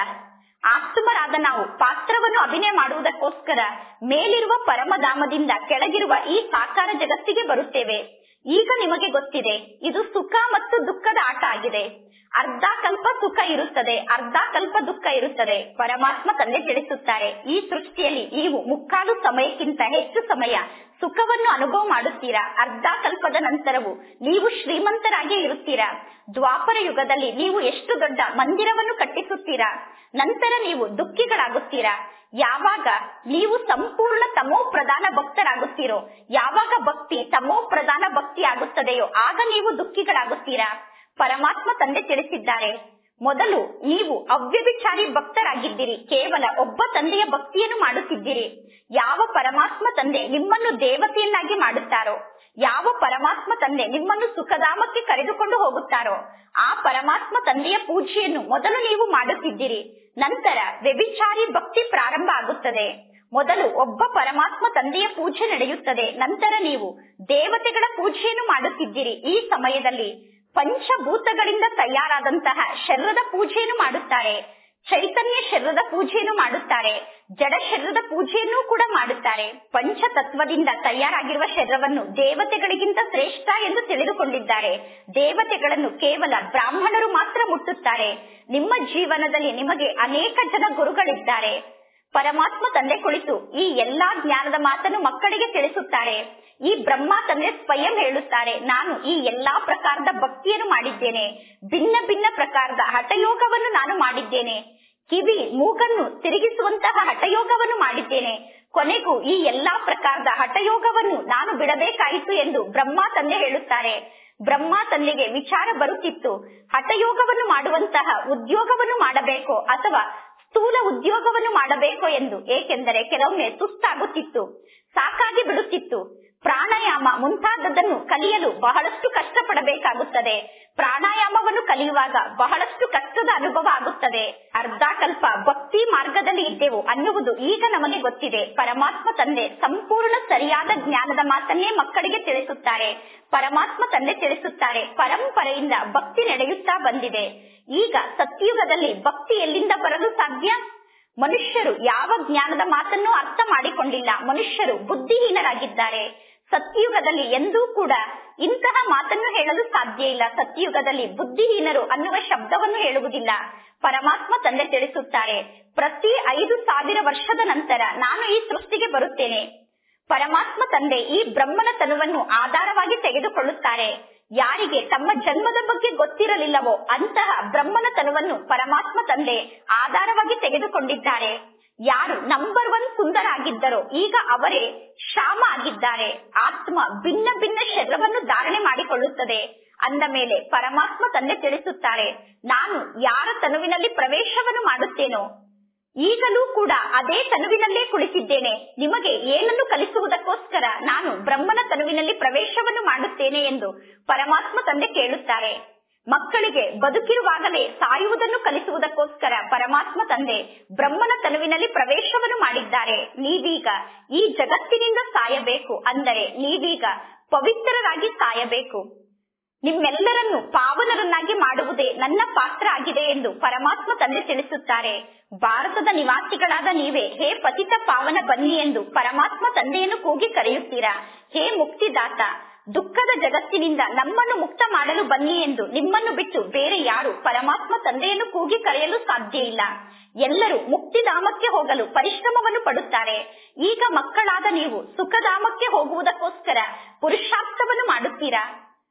ಆತ್ಮರಾದ ನಾವು ಪಾತ್ರವನ್ನು ಅಭಿನಯ ಮಾಡುವುದಕ್ಕೋಸ್ಕರ ಮೇಲಿರುವ ಪರಮಧಾಮದಿಂದ ಕೆಳಗಿರುವ ಈ ಸಾಕಾರ ಜಗತ್ತಿಗೆ ಬರುತ್ತೇವೆ ಈಗ ನಿಮಗೆ ಗೊತ್ತಿದೆ ಇದು ಸುಖ ಮತ್ತು ದುಃಖದ ಆಟ ಆಗಿದೆ ಅರ್ಧ ಕಲ್ಪ ಸುಖ ಇರುತ್ತದೆ ಅರ್ಧ ಕಲ್ಪ ದುಃಖ ಇರುತ್ತದೆ ಪರಮಾತ್ಮ ತಂದೆ ತಿಳಿಸುತ್ತಾರೆ ಈ ಸೃಷ್ಟಿಯಲ್ಲಿ ನೀವು ಮುಕ್ಕಾಲು ಸಮಯಕ್ಕಿಂತ ಹೆಚ್ಚು ಸಮಯ ಸುಖವನ್ನು ಅನುಭವ ಮಾಡುತ್ತೀರಾ ಅರ್ಧ ಕಲ್ಪದ ನಂತರವು ನೀವು ಶ್ರೀಮಂತರಾಗಿ ಇರುತ್ತೀರಾ ದ್ವಾಪರ ಯುಗದಲ್ಲಿ ನೀವು ಎಷ್ಟು ದೊಡ್ಡ ಮಂದಿರವನ್ನು ಕಟ್ಟಿಸುತ್ತೀರಾ ನಂತರ ನೀವು ದುಃಖಿಗಳಾಗುತ್ತೀರಾ ಯಾವಾಗ ನೀವು ಸಂಪೂರ್ಣ ತಮೋ ಪ್ರಧಾನ ಭಕ್ತರಾಗುತ್ತೀರೋ ಯಾವಾಗ ಭಕ್ತಿ ತಮೋ ಪ್ರಧಾನ ಭಕ್ತಿ ಆಗುತ್ತದೆಯೋ ಆಗ ನೀವು ದುಃಖಿಗಳಾಗುತ್ತೀರಾ ಪರಮಾತ್ಮ ತಂದೆ ತಿಳಿಸಿದ್ದಾರೆ ಮೊದಲು ನೀವು ಅವ್ಯಭಿಚಾರಿ ಭಕ್ತರಾಗಿದ್ದೀರಿ ಕೇವಲ ಒಬ್ಬ ತಂದೆಯ ಭಕ್ತಿಯನ್ನು ಮಾಡುತ್ತಿದ್ದೀರಿ ಯಾವ ಪರಮಾತ್ಮ ತಂದೆ ನಿಮ್ಮನ್ನು ದೇವತೆಯನ್ನಾಗಿ ಮಾಡುತ್ತಾರೋ ಯಾವ ಪರಮಾತ್ಮ ತಂದೆ ನಿಮ್ಮನ್ನು ಸುಖಧಾಮಕ್ಕೆ ಕರೆದುಕೊಂಡು ಹೋಗುತ್ತಾರೋ ಆ ಪರಮಾತ್ಮ ತಂದೆಯ ಪೂಜೆಯನ್ನು ಮೊದಲು ನೀವು ಮಾಡುತ್ತಿದ್ದೀರಿ ನಂತರ ವ್ಯಭಿಚಾರಿ ಭಕ್ತಿ ಪ್ರಾರಂಭ ಆಗುತ್ತದೆ ಮೊದಲು ಒಬ್ಬ ಪರಮಾತ್ಮ ತಂದೆಯ ಪೂಜೆ ನಡೆಯುತ್ತದೆ ನಂತರ ನೀವು ದೇವತೆಗಳ ಪೂಜೆಯನ್ನು ಮಾಡುತ್ತಿದ್ದೀರಿ ಈ ಸಮಯದಲ್ಲಿ ಪಂಚಭೂತಗಳಿಂದ ತಯಾರಾದಂತಹ ಶರೀರದ ಪೂಜೆಯನ್ನು ಮಾಡುತ್ತಾರೆ ಚೈತನ್ಯ ಶರೀರದ ಪೂಜೆಯನ್ನು ಮಾಡುತ್ತಾರೆ ಜಡ ಶರೀರದ ಪೂಜೆಯನ್ನು ಕೂಡ ಮಾಡುತ್ತಾರೆ ಪಂಚತತ್ವದಿಂದ ತಯಾರಾಗಿರುವ ಶರೀರವನ್ನು ದೇವತೆಗಳಿಗಿಂತ ಶ್ರೇಷ್ಠ ಎಂದು ತಿಳಿದುಕೊಂಡಿದ್ದಾರೆ ದೇವತೆಗಳನ್ನು ಕೇವಲ ಬ್ರಾಹ್ಮಣರು ಮಾತ್ರ ಮುಟ್ಟುತ್ತಾರೆ ನಿಮ್ಮ ಜೀವನದಲ್ಲಿ ನಿಮಗೆ ಅನೇಕ ಜನ ಗುರುಗಳಿದ್ದಾರೆ ಪರಮಾತ್ಮ ತಂದೆ ಕುಳಿತು ಈ ಎಲ್ಲಾ ಜ್ಞಾನದ ಮಾತನ್ನು ಮಕ್ಕಳಿಗೆ ತಿಳಿಸುತ್ತಾರೆ ಈ ಬ್ರಹ್ಮ ತಂದೆ ಸ್ವಯಂ ಹೇಳುತ್ತಾರೆ ನಾನು ಈ ಎಲ್ಲಾ ಪ್ರಕಾರದ ಭಕ್ತಿಯನ್ನು ಮಾಡಿದ್ದೇನೆ ಭಿನ್ನ ಭಿನ್ನ ಪ್ರಕಾರದ ಹಠಯೋಗವನ್ನು ನಾನು ಮಾಡಿದ್ದೇನೆ ಕಿವಿ ಮೂಗನ್ನು ತಿರುಗಿಸುವಂತಹ ಹಠಯೋಗವನ್ನು ಮಾಡಿದ್ದೇನೆ ಕೊನೆಗೂ ಈ ಎಲ್ಲಾ ಪ್ರಕಾರದ ಹಠಯೋಗವನ್ನು ನಾನು ಬಿಡಬೇಕಾಯಿತು ಎಂದು ಬ್ರಹ್ಮ ತಂದೆ ಹೇಳುತ್ತಾರೆ ಬ್ರಹ್ಮ ತಂದೆಗೆ ವಿಚಾರ ಬರುತ್ತಿತ್ತು ಹಠಯೋಗವನ್ನು ಮಾಡುವಂತಹ ಉದ್ಯೋಗವನ್ನು ಮಾಡಬೇಕೋ ಅಥವಾ ಸ್ಥೂಲ ಉದ್ಯೋಗವನ್ನು ಮಾಡಬೇಕೋ ಎಂದು ಏಕೆಂದರೆ ಕೆಲವೊಮ್ಮೆ ಸುಸ್ತಾಗುತ್ತಿತ್ತು ಸಾಕಾಗಿ ಬಿಡುತ್ತಿತ್ತು ಪ್ರಾಣಾಯಾಮ ಮುಂತಾದದ್ದನ್ನು ಕಲಿಯಲು ಬಹಳಷ್ಟು ಕಷ್ಟಪಡಬೇಕಾಗುತ್ತದೆ ಪ್ರಾಣಾಯಾಮವನ್ನು ಕಲಿಯುವಾಗ ಬಹಳಷ್ಟು ಕಷ್ಟದ ಅನುಭವ ಆಗುತ್ತದೆ ಅರ್ಧ ಕಲ್ಪ ಭಕ್ತಿ ಮಾರ್ಗದಲ್ಲಿ ಇದ್ದೆವು ಅನ್ನುವುದು ಈಗ ನಮಗೆ ಗೊತ್ತಿದೆ ಪರಮಾತ್ಮ ತಂದೆ ಸಂಪೂರ್ಣ ಸರಿಯಾದ ಜ್ಞಾನದ ಮಾತನ್ನೇ ಮಕ್ಕಳಿಗೆ ತಿಳಿಸುತ್ತಾರೆ ಪರಮಾತ್ಮ ತಂದೆ ತಿಳಿಸುತ್ತಾರೆ ಪರಂಪರೆಯಿಂದ ಭಕ್ತಿ ನಡೆಯುತ್ತಾ ಬಂದಿದೆ ಈಗ ಸತ್ಯುಗದಲ್ಲಿ ಭಕ್ತಿ ಎಲ್ಲಿಂದ ಬರಲು ಸಾಧ್ಯ ಮನುಷ್ಯರು ಯಾವ ಜ್ಞಾನದ ಮಾತನ್ನು ಅರ್ಥ ಮಾಡಿಕೊಂಡಿಲ್ಲ ಮನುಷ್ಯರು ಬುದ್ಧಿಹೀನರಾಗಿದ್ದಾರೆ ಸತ್ಯುಗದಲ್ಲಿ ಎಂದೂ ಕೂಡ ಇಂತಹ ಮಾತನ್ನು ಹೇಳಲು ಸಾಧ್ಯ ಇಲ್ಲ ಸತ್ಯುಗದಲ್ಲಿ ಬುದ್ಧಿಹೀನರು ಅನ್ನುವ ಶಬ್ದವನ್ನು ಹೇಳುವುದಿಲ್ಲ ಪರಮಾತ್ಮ ತಂದೆ ತಿಳಿಸುತ್ತಾರೆ ಪ್ರತಿ ಐದು ಸಾವಿರ ವರ್ಷದ ನಂತರ ನಾನು ಈ ಸೃಷ್ಟಿಗೆ ಬರುತ್ತೇನೆ ಪರಮಾತ್ಮ ತಂದೆ ಈ ಬ್ರಹ್ಮನ ತನುವನ್ನು ಆಧಾರವಾಗಿ ತೆಗೆದುಕೊಳ್ಳುತ್ತಾರೆ ಯಾರಿಗೆ ತಮ್ಮ ಜನ್ಮದ ಬಗ್ಗೆ ಗೊತ್ತಿರಲಿಲ್ಲವೋ ಅಂತಹ ಬ್ರಹ್ಮನ ತನುವನ್ನು ಪರಮಾತ್ಮ ತಂದೆ ಆಧಾರವಾಗಿ ತೆಗೆದುಕೊಂಡಿದ್ದಾರೆ ಯಾರು ನಂಬರ್ ಒನ್ ಸುಂದರ ಆಗಿದ್ದರೋ ಈಗ ಅವರೇ ಶ್ಯಾಮ ಆಗಿದ್ದಾರೆ ಆತ್ಮ ಭಿನ್ನ ಭಿನ್ನ ಶರೀರವನ್ನು ಧಾರಣೆ ಮಾಡಿಕೊಳ್ಳುತ್ತದೆ ಅಂದ ಮೇಲೆ ಪರಮಾತ್ಮ ತಂದೆ ತಿಳಿಸುತ್ತಾರೆ ನಾನು ಯಾರ ತನುವಿನಲ್ಲಿ ಪ್ರವೇಶವನ್ನು ಮಾಡುತ್ತೇನೋ ಈಗಲೂ ಕೂಡ ಅದೇ ತನುವಿನಲ್ಲೇ ಕುಳಿತಿದ್ದೇನೆ ನಿಮಗೆ ಏನನ್ನು ಕಲಿಸುವುದಕ್ಕೋಸ್ಕರ ನಾನು ಬ್ರಹ್ಮನ ತನುವಿನಲ್ಲಿ ಪ್ರವೇಶವನ್ನು ಮಾಡುತ್ತೇನೆ ಎಂದು ಪರಮಾತ್ಮ ತಂದೆ ಕೇಳುತ್ತಾರೆ ಮಕ್ಕಳಿಗೆ ಬದುಕಿರುವಾಗಲೇ ಸಾಯುವುದನ್ನು ಕಲಿಸುವುದಕ್ಕೋಸ್ಕರ ಪರಮಾತ್ಮ ತಂದೆ ಬ್ರಹ್ಮನ ತನುವಿನಲ್ಲಿ ಪ್ರವೇಶವನ್ನು ಮಾಡಿದ್ದಾರೆ ನೀವೀಗ ಈ ಜಗತ್ತಿನಿಂದ ಸಾಯಬೇಕು ಅಂದರೆ ನೀವೀಗ ಪವಿತ್ರರಾಗಿ ಸಾಯಬೇಕು ನಿಮ್ಮೆಲ್ಲರನ್ನು ಪಾವನರನ್ನಾಗಿ ಮಾಡುವುದೇ ನನ್ನ ಪಾತ್ರ ಆಗಿದೆ ಎಂದು ಪರಮಾತ್ಮ ತಂದೆ ತಿಳಿಸುತ್ತಾರೆ ಭಾರತದ ನಿವಾಸಿಗಳಾದ ನೀವೇ ಹೇ ಪತಿತ ಪಾವನ ಬನ್ನಿ ಎಂದು ಪರಮಾತ್ಮ ತಂದೆಯನ್ನು ಕೂಗಿ ಕರೆಯುತ್ತೀರಾ ಹೇ ಮುಕ್ತಿದಾತ ದುಃಖದ ಜಗತ್ತಿನಿಂದ ನಮ್ಮನ್ನು ಮುಕ್ತ ಮಾಡಲು ಬನ್ನಿ ಎಂದು ನಿಮ್ಮನ್ನು ಬಿಟ್ಟು ಬೇರೆ ಯಾರು ಪರಮಾತ್ಮ ತಂದೆಯನ್ನು ಕೂಗಿ ಕರೆಯಲು ಸಾಧ್ಯ ಇಲ್ಲ ಎಲ್ಲರೂ ಮುಕ್ತಿಧಾಮಕ್ಕೆ ಹೋಗಲು ಪರಿಶ್ರಮವನ್ನು ಪಡುತ್ತಾರೆ ಈಗ ಮಕ್ಕಳಾದ ನೀವು ಸುಖಧಾಮಕ್ಕೆ ಹೋಗುವುದಕ್ಕೋಸ್ಕರ ಪುರುಷಾರ್ಥವನ್ನು ಮಾಡುತ್ತೀರಾ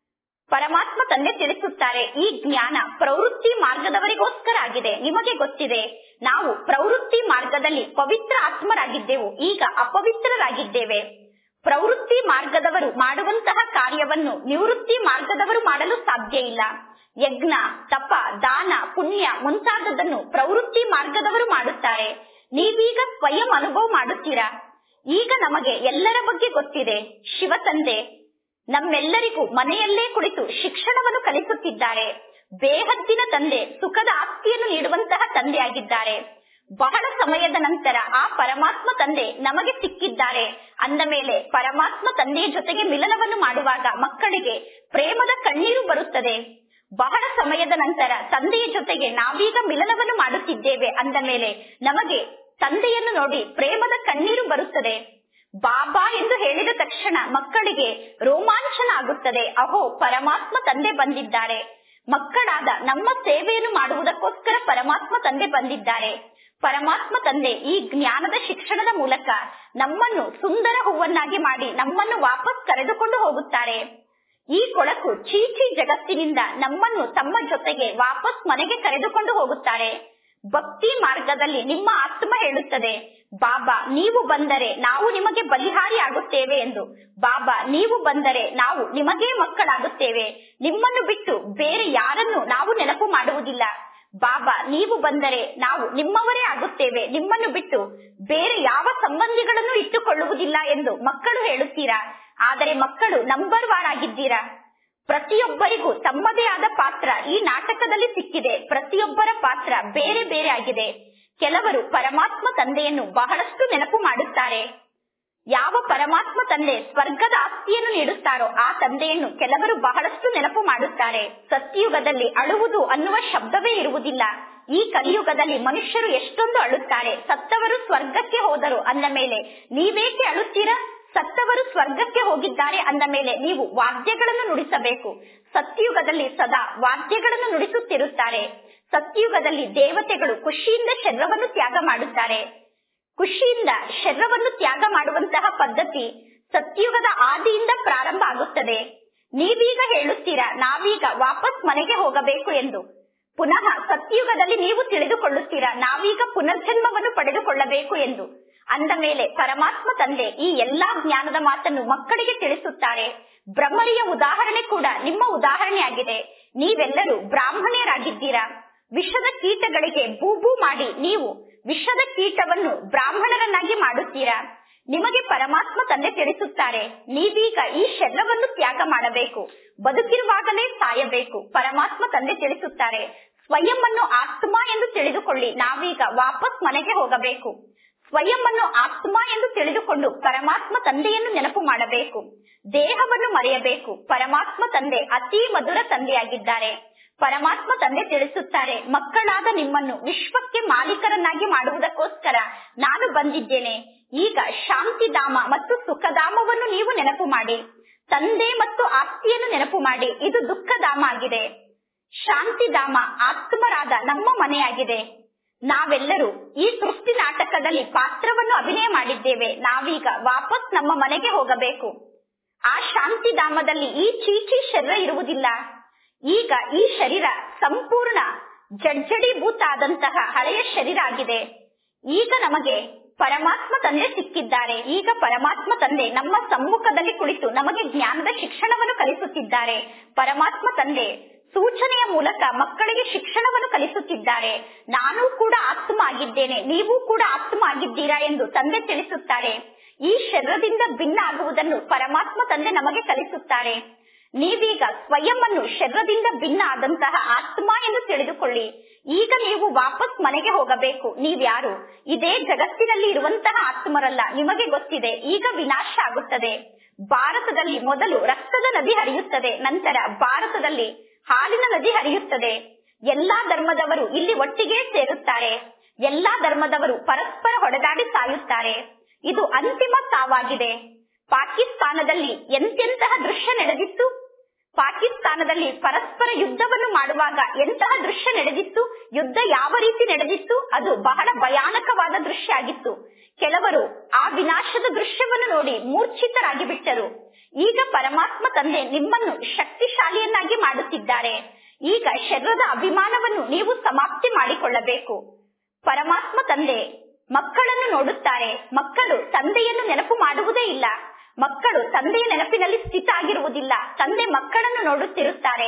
ಪರಮಾತ್ಮ ತಂದೆ ತಿಳಿಸುತ್ತಾರೆ ಈ ಜ್ಞಾನ ಪ್ರವೃತ್ತಿ ಮಾರ್ಗದವರಿಗೋಸ್ಕರ ಆಗಿದೆ ನಿಮಗೆ ಗೊತ್ತಿದೆ ನಾವು ಪ್ರವೃತ್ತಿ ಮಾರ್ಗದಲ್ಲಿ ಪವಿತ್ರ ಆತ್ಮರಾಗಿದ್ದೆವು ಈಗ ಅಪವಿತ್ರರಾಗಿದ್ದೇವೆ ಪ್ರವೃತ್ತಿ ಮಾರ್ಗದವರು ಮಾಡುವಂತಹ ಕಾರ್ಯವನ್ನು ನಿವೃತ್ತಿ ಮಾರ್ಗದವರು ಮಾಡಲು ಸಾಧ್ಯ ಇಲ್ಲ ಯಜ್ಞ ತಪ ದಾನ ಪುಣ್ಯ ಮುಂತಾದದನ್ನು ಪ್ರವೃತ್ತಿ ಮಾರ್ಗದವರು ಮಾಡುತ್ತಾರೆ ನೀವೀಗ ಸ್ವಯಂ ಅನುಭವ ಮಾಡುತ್ತೀರಾ ಈಗ ನಮಗೆ ಎಲ್ಲರ ಬಗ್ಗೆ ಗೊತ್ತಿದೆ ಶಿವ ತಂದೆ ನಮ್ಮೆಲ್ಲರಿಗೂ ಮನೆಯಲ್ಲೇ ಕುಳಿತು ಶಿಕ್ಷಣವನ್ನು ಕಲಿಸುತ್ತಿದ್ದಾರೆ ಬೇಹದ್ದಿನ ತಂದೆ ಸುಖದ ಆಸ್ತಿಯನ್ನು ನೀಡುವಂತಹ ತಂದೆಯಾಗಿದ್ದಾರೆ ಬಹಳ ಸಮಯದ ನಂತರ ಆ ಪರಮಾತ್ಮ ತಂದೆ ನಮಗೆ ಸಿಕ್ಕಿದ್ದಾರೆ ಅಂದ ಮೇಲೆ ಪರಮಾತ್ಮ ತಂದೆಯ ಜೊತೆಗೆ ಮಿಲನವನ್ನು ಮಾಡುವಾಗ ಮಕ್ಕಳಿಗೆ ಪ್ರೇಮದ ಕಣ್ಣೀರು ಬರುತ್ತದೆ ಬಹಳ ಸಮಯದ ನಂತರ ತಂದೆಯ ಜೊತೆಗೆ ನಾವೀಗ ಮಿಲನವನ್ನು ಮಾಡುತ್ತಿದ್ದೇವೆ ಅಂದ ಮೇಲೆ ನಮಗೆ ತಂದೆಯನ್ನು ನೋಡಿ ಪ್ರೇಮದ ಕಣ್ಣೀರು ಬರುತ್ತದೆ ಬಾಬಾ ಎಂದು ಹೇಳಿದ ತಕ್ಷಣ ಮಕ್ಕಳಿಗೆ ರೋಮಾಂಚನ ಆಗುತ್ತದೆ ಅಹೋ ಪರಮಾತ್ಮ ತಂದೆ ಬಂದಿದ್ದಾರೆ ಮಕ್ಕಳಾದ ನಮ್ಮ ಸೇವೆಯನ್ನು ಮಾಡುವುದಕ್ಕೋಸ್ಕರ ಪರಮಾತ್ಮ ತಂದೆ ಬಂದಿದ್ದಾರೆ ಪರಮಾತ್ಮ ತಂದೆ ಈ ಜ್ಞಾನದ ಶಿಕ್ಷಣದ ಮೂಲಕ ನಮ್ಮನ್ನು ಸುಂದರ ಹೂವನ್ನಾಗಿ ಮಾಡಿ ನಮ್ಮನ್ನು ವಾಪಸ್ ಕರೆದುಕೊಂಡು ಹೋಗುತ್ತಾರೆ ಈ ಕೊಳಕು ಚೀಚಿ ಜಗತ್ತಿನಿಂದ ನಮ್ಮನ್ನು ತಮ್ಮ ಜೊತೆಗೆ ವಾಪಸ್ ಮನೆಗೆ ಕರೆದುಕೊಂಡು ಹೋಗುತ್ತಾರೆ ಭಕ್ತಿ ಮಾರ್ಗದಲ್ಲಿ ನಿಮ್ಮ ಆತ್ಮ ಹೇಳುತ್ತದೆ ಬಾಬಾ ನೀವು ಬಂದರೆ ನಾವು ನಿಮಗೆ ಬಲಿಹಾರಿ ಆಗುತ್ತೇವೆ ಎಂದು ಬಾಬಾ ನೀವು ಬಂದರೆ ನಾವು ನಿಮಗೇ ಮಕ್ಕಳಾಗುತ್ತೇವೆ ನಿಮ್ಮನ್ನು ಬಿಟ್ಟು ಬೇರೆ ಯಾರನ್ನು ನಾವು ನೆನಪು ಮಾಡುವುದಿಲ್ಲ ಬಾಬಾ ನೀವು ಬಂದರೆ ನಾವು ನಿಮ್ಮವರೇ ಆಗುತ್ತೇವೆ ನಿಮ್ಮನ್ನು ಬಿಟ್ಟು ಬೇರೆ ಯಾವ ಸಂಬಂಧಿಗಳನ್ನು ಇಟ್ಟುಕೊಳ್ಳುವುದಿಲ್ಲ ಎಂದು ಮಕ್ಕಳು ಹೇಳುತ್ತೀರಾ ಆದರೆ ಮಕ್ಕಳು ನಂಬರ್ ವಾರ್ ಆಗಿದ್ದೀರಾ ಪ್ರತಿಯೊಬ್ಬರಿಗೂ ತಮ್ಮದೇ ಆದ ಪಾತ್ರ ಈ ನಾಟಕದಲ್ಲಿ ಸಿಕ್ಕಿದೆ ಪ್ರತಿಯೊಬ್ಬರ ಪಾತ್ರ ಬೇರೆ ಬೇರೆ ಆಗಿದೆ ಕೆಲವರು ಪರಮಾತ್ಮ ತಂದೆಯನ್ನು ಬಹಳಷ್ಟು ನೆನಪು ಮಾಡುತ್ತಾರೆ ಯಾವ ಪರಮಾತ್ಮ ತಂದೆ ಸ್ವರ್ಗದ ಆಸ್ತಿಯನ್ನು ನೀಡುತ್ತಾರೋ ಆ ತಂದೆಯನ್ನು ಕೆಲವರು ಬಹಳಷ್ಟು ನೆನಪು ಮಾಡುತ್ತಾರೆ ಸತ್ಯಯುಗದಲ್ಲಿ ಅಳುವುದು ಅನ್ನುವ ಶಬ್ದವೇ ಇರುವುದಿಲ್ಲ ಈ ಕಲಿಯುಗದಲ್ಲಿ ಮನುಷ್ಯರು ಎಷ್ಟೊಂದು ಅಳುತ್ತಾರೆ ಸತ್ತವರು ಸ್ವರ್ಗಕ್ಕೆ ಹೋದರು ಅಂದ ಮೇಲೆ ನೀವೇಕೆ ಅಳುತ್ತೀರಾ ಸತ್ತವರು ಸ್ವರ್ಗಕ್ಕೆ ಹೋಗಿದ್ದಾರೆ ಅಂದ ಮೇಲೆ ನೀವು ವಾದ್ಯಗಳನ್ನು ನುಡಿಸಬೇಕು ಸತ್ಯಯುಗದಲ್ಲಿ ಸದಾ ವಾದ್ಯಗಳನ್ನು ನುಡಿಸುತ್ತಿರುತ್ತಾರೆ ಸತ್ಯಯುಗದಲ್ಲಿ ದೇವತೆಗಳು ಖುಷಿಯಿಂದ ಶರೀರವನ್ನು ತ್ಯಾಗ ಮಾಡುತ್ತಾರೆ ಖುಷಿಯಿಂದ ಶರೀರವನ್ನು ತ್ಯಾಗ ಮಾಡುವಂತಹ ಪದ್ಧತಿ ಸತ್ಯುಗದ ಆದಿಯಿಂದ ಪ್ರಾರಂಭ ಆಗುತ್ತದೆ ನೀವೀಗ ಹೇಳುತ್ತೀರಾ ನಾವೀಗ ವಾಪಸ್ ಮನೆಗೆ ಹೋಗಬೇಕು ಎಂದು ಪುನಃ ಸತ್ಯುಗದಲ್ಲಿ ನೀವು ತಿಳಿದುಕೊಳ್ಳುತ್ತೀರಾ ನಾವೀಗ ಪುನರ್ಜನ್ಮವನ್ನು ಪಡೆದುಕೊಳ್ಳಬೇಕು ಎಂದು ಅಂದ ಮೇಲೆ ಪರಮಾತ್ಮ ತಂದೆ ಈ ಎಲ್ಲಾ ಜ್ಞಾನದ ಮಾತನ್ನು ಮಕ್ಕಳಿಗೆ ತಿಳಿಸುತ್ತಾರೆ ಬ್ರಹ್ಮರಿಯ ಉದಾಹರಣೆ ಕೂಡ ನಿಮ್ಮ ಉದಾಹರಣೆಯಾಗಿದೆ ನೀವೆಲ್ಲರೂ ಬ್ರಾಹ್ಮಣರಾಗಿದ್ದೀರಾ ವಿಷದ ಕೀಟಗಳಿಗೆ ಬೂಬೂ ಮಾಡಿ ನೀವು ವಿಷದ ಕೀಟವನ್ನು ಬ್ರಾಹ್ಮಣರನ್ನಾಗಿ ಮಾಡುತ್ತೀರಾ ನಿಮಗೆ ಪರಮಾತ್ಮ ತಂದೆ ತಿಳಿಸುತ್ತಾರೆ ನೀವೀಗ ಈ ಶರೀರವನ್ನು ತ್ಯಾಗ ಮಾಡಬೇಕು ಬದುಕಿರುವಾಗಲೇ ಸಾಯಬೇಕು ಪರಮಾತ್ಮ ತಂದೆ ತಿಳಿಸುತ್ತಾರೆ ಸ್ವಯಂ ಅನ್ನು ಆತ್ಮ ಎಂದು ತಿಳಿದುಕೊಳ್ಳಿ ನಾವೀಗ ವಾಪಸ್ ಮನೆಗೆ ಹೋಗಬೇಕು ಸ್ವಯಂ ಅನ್ನು ಆತ್ಮ ಎಂದು ತಿಳಿದುಕೊಂಡು ಪರಮಾತ್ಮ ತಂದೆಯನ್ನು ನೆನಪು ಮಾಡಬೇಕು ದೇಹವನ್ನು ಮರೆಯಬೇಕು ಪರಮಾತ್ಮ ತಂದೆ ಅತಿ ಮಧುರ ತಂದೆಯಾಗಿದ್ದಾರೆ ಪರಮಾತ್ಮ ತಂದೆ ತಿಳಿಸುತ್ತಾರೆ ಮಕ್ಕಳಾದ ನಿಮ್ಮನ್ನು ವಿಶ್ವಕ್ಕೆ ಮಾಲೀಕರನ್ನಾಗಿ ಮಾಡುವುದಕ್ಕೋಸ್ಕರ ನಾನು ಬಂದಿದ್ದೇನೆ ಈಗ ಶಾಂತಿಧಾಮ ಮತ್ತು ಸುಖಧಾಮವನ್ನು ನೀವು ನೆನಪು ಮಾಡಿ ತಂದೆ ಮತ್ತು ಆಸ್ತಿಯನ್ನು ನೆನಪು ಮಾಡಿ ಇದು ದುಃಖಧಾಮ ಆಗಿದೆ ಶಾಂತಿಧಾಮ ಆತ್ಮರಾದ ನಮ್ಮ ಮನೆಯಾಗಿದೆ ನಾವೆಲ್ಲರೂ ಈ ಸೃಷ್ಟಿ ನಾಟಕದಲ್ಲಿ ಪಾತ್ರವನ್ನು ಅಭಿನಯ ಮಾಡಿದ್ದೇವೆ ನಾವೀಗ ವಾಪಸ್ ನಮ್ಮ ಮನೆಗೆ ಹೋಗಬೇಕು ಆ ಶಾಂತಿಧಾಮದಲ್ಲಿ ಈ ಚೀಚಿ ಶರೀರ ಇರುವುದಿಲ್ಲ ಈಗ ಈ ಶರೀರ ಸಂಪೂರ್ಣ ಜಡ್ಜಡೀಭೂತ ಆದಂತಹ ಹಳೆಯ ಶರೀರ ಆಗಿದೆ ಈಗ ನಮಗೆ ಪರಮಾತ್ಮ ತಂದೆ ಸಿಕ್ಕಿದ್ದಾರೆ ಈಗ ಪರಮಾತ್ಮ ತಂದೆ ನಮ್ಮ ಸಮ್ಮುಖದಲ್ಲಿ ಕುಳಿತು ನಮಗೆ ಜ್ಞಾನದ ಶಿಕ್ಷಣವನ್ನು ಕಲಿಸುತ್ತಿದ್ದಾರೆ ಪರಮಾತ್ಮ ತಂದೆ ಸೂಚನೆಯ ಮೂಲಕ ಮಕ್ಕಳಿಗೆ ಶಿಕ್ಷಣವನ್ನು ಕಲಿಸುತ್ತಿದ್ದಾರೆ ನಾನು ಕೂಡ ಆತ್ಮ ಆಗಿದ್ದೇನೆ ನೀವು ಕೂಡ ಆತ್ಮ ಆಗಿದ್ದೀರಾ ಎಂದು ತಂದೆ ತಿಳಿಸುತ್ತಾರೆ ಈ ಶರೀರದಿಂದ ಭಿನ್ನ ಆಗುವುದನ್ನು ಪರಮಾತ್ಮ ತಂದೆ ನಮಗೆ ಕಲಿಸುತ್ತಾರೆ ನೀವೀಗ ಸ್ವಯಂ ಅನ್ನು ಶರೀರದಿಂದ ಭಿನ್ನ ಆದಂತಹ ಆತ್ಮ ಎಂದು ತಿಳಿದುಕೊಳ್ಳಿ ಈಗ ನೀವು ವಾಪಸ್ ಮನೆಗೆ ಹೋಗಬೇಕು ನೀವ್ಯಾರು ಇದೇ ಜಗತ್ತಿನಲ್ಲಿ ಇರುವಂತಹ ಆತ್ಮರಲ್ಲ ನಿಮಗೆ ಗೊತ್ತಿದೆ ಈಗ ವಿನಾಶ ಆಗುತ್ತದೆ ಭಾರತದಲ್ಲಿ ಮೊದಲು ರಕ್ತದ ನದಿ ಹರಿಯುತ್ತದೆ ನಂತರ ಭಾರತದಲ್ಲಿ ಹಾಲಿನ ನದಿ ಹರಿಯುತ್ತದೆ ಎಲ್ಲಾ ಧರ್ಮದವರು ಇಲ್ಲಿ ಒಟ್ಟಿಗೆ ಸೇರುತ್ತಾರೆ ಎಲ್ಲಾ ಧರ್ಮದವರು ಪರಸ್ಪರ ಹೊಡೆದಾಡಿ ಸಾಯುತ್ತಾರೆ ಇದು ಅಂತಿಮ ಸಾವಾಗಿದೆ ಪಾಕಿಸ್ತಾನದಲ್ಲಿ ಎಂತೆಂತಹ ದೃಶ್ಯ ನಡೆದಿತ್ತು ಪಾಕಿಸ್ತಾನದಲ್ಲಿ ಪರಸ್ಪರ ಯುದ್ಧವನ್ನು ಮಾಡುವಾಗ ಎಂತಹ ದೃಶ್ಯ ನಡೆದಿತ್ತು ಯುದ್ಧ ಯಾವ ರೀತಿ ನಡೆದಿತ್ತು ಅದು ಬಹಳ ಭಯಾನಕವಾದ ದೃಶ್ಯ ಆಗಿತ್ತು ಕೆಲವರು ಆ ವಿನಾಶದ ದೃಶ್ಯವನ್ನು ನೋಡಿ ಮೂರ್ಛಿತರಾಗಿ ಬಿಟ್ಟರು ಈಗ ಪರಮಾತ್ಮ ತಂದೆ ನಿಮ್ಮನ್ನು ಶಕ್ತಿಶಾಲಿಯನ್ನಾಗಿ ಮಾಡುತ್ತಿದ್ದಾರೆ ಈಗ ಶರೀರದ ಅಭಿಮಾನವನ್ನು ನೀವು ಸಮಾಪ್ತಿ ಮಾಡಿಕೊಳ್ಳಬೇಕು ಪರಮಾತ್ಮ ತಂದೆ ಮಕ್ಕಳನ್ನು ನೋಡುತ್ತಾರೆ ಮಕ್ಕಳು ತಂದೆಯನ್ನು ನೆನಪು ಮಾಡುವುದೇ ಇಲ್ಲ ಮಕ್ಕಳು ತಂದೆಯ ನೆನಪಿನಲ್ಲಿ ಸ್ಥಿತ ಆಗಿರುವುದಿಲ್ಲ ತಂದೆ ಮಕ್ಕಳನ್ನು ನೋಡುತ್ತಿರುತ್ತಾರೆ